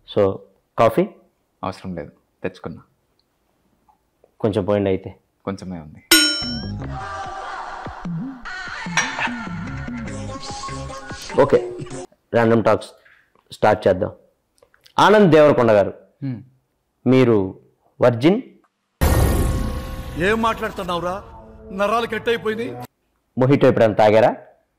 So coffee అవసరం లేదు తెచ్చుకున్నా కొంచెం పోయిండి అయితే కొంచెమే ఉంది ఓకే ర్యాండమ్ టాక్స్ స్టార్ట్ చేద్దాం ఆనంద్ దేవరకొండ గారు హ్మ్. మీరు వర్జిన్ ఏం మాట్లాడుతున్నావురా నరాలు కట్ అయిపోయినాయి మొహిటో ఎప్పుడైనా తాగారా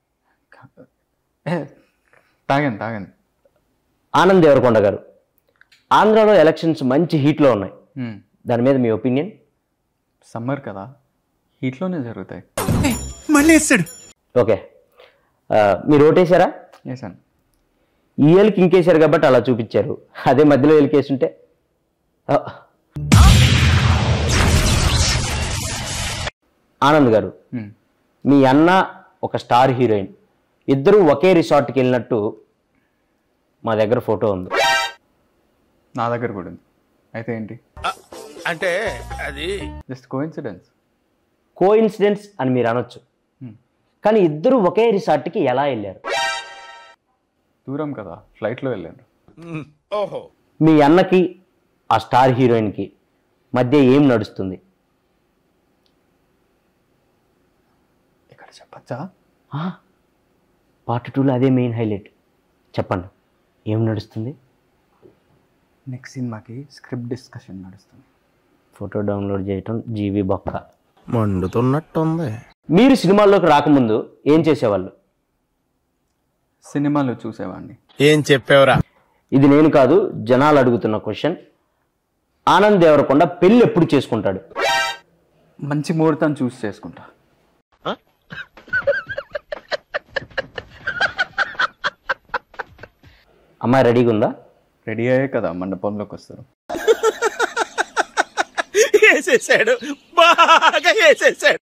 ఏ, తాగాను తాగాను ఆనంద్ దేవరకొండ గారు ఆంధ్రాలో ఎలక్షన్స్ మంచి హీట్లో ఉన్నాయి హ్మ్. దాని మీద మీ ఒపీనియన్ సమ్మర్ కదా హీట్లోనే జరుగుతాయి మళ్ళీ వేస్తాడు ఓకే ఆ, మీరు ఓటేశారా వేసాను ఈ ఏళ్ళకి ఇంకేశారు కాబట్టి అలా చూపించారు అదే మధ్యలో ఏలికేసుంటే ఆ. ఆనంద్ గారు హ్మ్. మీ అన్న ఒక స్టార్ హీరోయిన్ ఇద్దరు ఒకే రిసార్ట్కి వెళ్ళినట్టు మా దగ్గర ఫోటో ఉంది నా దగ్గర కూడా ఉంది అయితే ఏంటి అంటే అది జస్ట్ కోఇన్సిడెన్స్ కో ఇన్సిడెంట్స్ అని మీరు అనొచ్చు కానీ ఇద్దరు ఒకే రిసార్ట్కి ఎలా వెళ్ళారు దూరం కదా ఫ్లైట్లో వెళ్ళాను ఓహో మీ అన్నకి ఆ స్టార్ హీరోయిన్కి మధ్య ఏం నడుస్తుంది ఇక్కడ చెప్పచ్చా పార్ట్ టూలో అదే మెయిన్ హైలైట్ చెప్పండి ఏం నడుస్తుంది నెక్స్ట్ సినిమాకి స్క్రిప్ట్ డిస్కషన్ నడుస్తుంది ఫోటో డౌన్లోడ్ చేయటం జీవి బొక్క మండుతున్నట్టుంది మీరు సినిమాల్లోకి రాకముందు ఏం చేసేవాళ్ళు సినిమాలు చూసేవాడిని ఏం చెప్పావురా ఇది నేను కాదు జనాలు అడుగుతున్న క్వశ్చన్ ఆనంద్ దేవరకొండ పెళ్ళి ఎప్పుడు చేసుకుంటాడు మంచి ముహూర్తం చూస్ చేసుకుంటా అమ్మాయి రెడీగా ఉందా రెడీ అయ్యే కదా మండపంలోకి వస్తారు వేసేసాడు బాగా వేసేసాడు